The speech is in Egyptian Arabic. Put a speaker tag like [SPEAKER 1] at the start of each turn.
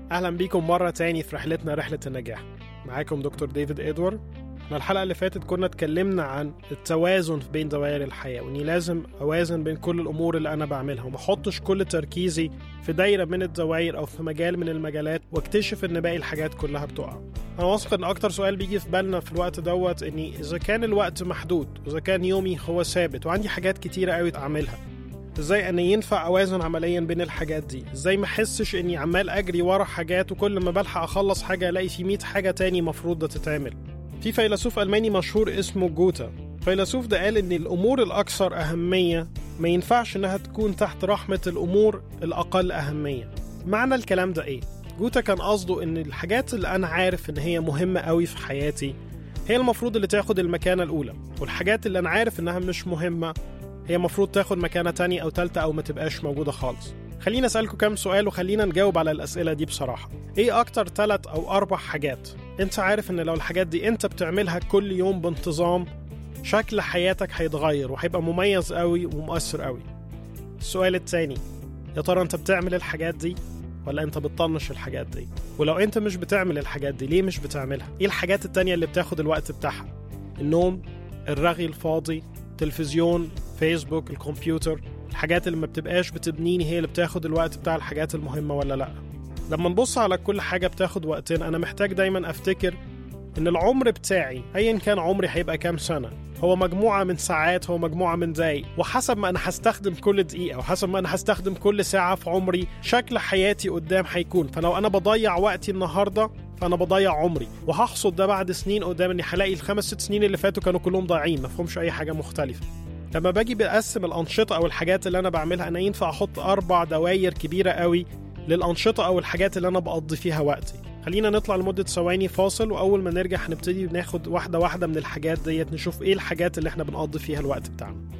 [SPEAKER 1] أهلا بيكم مرة تاني في رحلتنا رحلة النجاح معاكم دكتور ديفيد إدوارد احنا الحلقة اللي فاتت كنا اتكلمنا عن التوازن بين دوائر الحياة وإني لازم أوازن بين كل الأمور اللي أنا بعملها وما أحطش كل تركيزي في دايرة من الدوائر أو في مجال من المجالات واكتشف إن باقي الحاجات كلها بتقع أنا واثق إن أكتر سؤال بيجي في بالنا في الوقت دوت إني إذا كان الوقت محدود وإذا كان يومي هو ثابت وعندي حاجات كتيرة قوي أعملها ازاي انا ينفع اوازن عمليا بين الحاجات دي ازاي ما احسش اني عمال اجري ورا حاجات وكل ما بلحق اخلص حاجه الاقي في 100 حاجه تاني مفروض ده تتعمل في فيلسوف الماني مشهور اسمه جوتا الفيلسوف ده قال ان الامور الاكثر اهميه ما ينفعش انها تكون تحت رحمه الامور الاقل اهميه معنى الكلام ده ايه جوتا كان قصده ان الحاجات اللي انا عارف ان هي مهمه قوي في حياتي هي المفروض اللي تاخد المكانه الاولى والحاجات اللي انا عارف انها مش مهمه هي المفروض تاخد مكانة تانية أو تالتة أو ما تبقاش موجودة خالص خلينا أسألكم كام سؤال وخلينا نجاوب على الأسئلة دي بصراحة إيه أكتر تلات أو أربع حاجات أنت عارف إن لو الحاجات دي أنت بتعملها كل يوم بانتظام شكل حياتك هيتغير وهيبقى مميز قوي ومؤثر قوي السؤال التاني يا ترى أنت بتعمل الحاجات دي ولا أنت بتطنش الحاجات دي ولو أنت مش بتعمل الحاجات دي ليه مش بتعملها إيه الحاجات التانية اللي بتاخد الوقت بتاعها النوم الرغي الفاضي تلفزيون فيسبوك الكمبيوتر الحاجات اللي ما بتبقاش بتبنيني هي اللي بتاخد الوقت بتاع الحاجات المهمة ولا لأ لما نبص على كل حاجة بتاخد وقتنا أنا محتاج دايما أفتكر إن العمر بتاعي أيا كان عمري هيبقى كام سنة هو مجموعة من ساعات هو مجموعة من دقايق وحسب ما أنا هستخدم كل دقيقة وحسب ما أنا هستخدم كل ساعة في عمري شكل حياتي قدام هيكون فلو أنا بضيع وقتي النهاردة فأنا بضيع عمري وهحصد ده بعد سنين قدام إني هلاقي الخمس ست سنين اللي فاتوا كانوا كلهم ضايعين مفهومش أي حاجة مختلفة لما باجي بقسم الأنشطة أو الحاجات اللي أنا بعملها أنا ينفع أحط أربع دواير كبيرة قوي للأنشطة أو الحاجات اللي أنا بقضي فيها وقتي خلينا نطلع لمدة ثواني فاصل وأول ما نرجع هنبتدي ناخد واحدة واحدة من الحاجات ديت نشوف إيه الحاجات اللي إحنا بنقضي فيها الوقت بتاعنا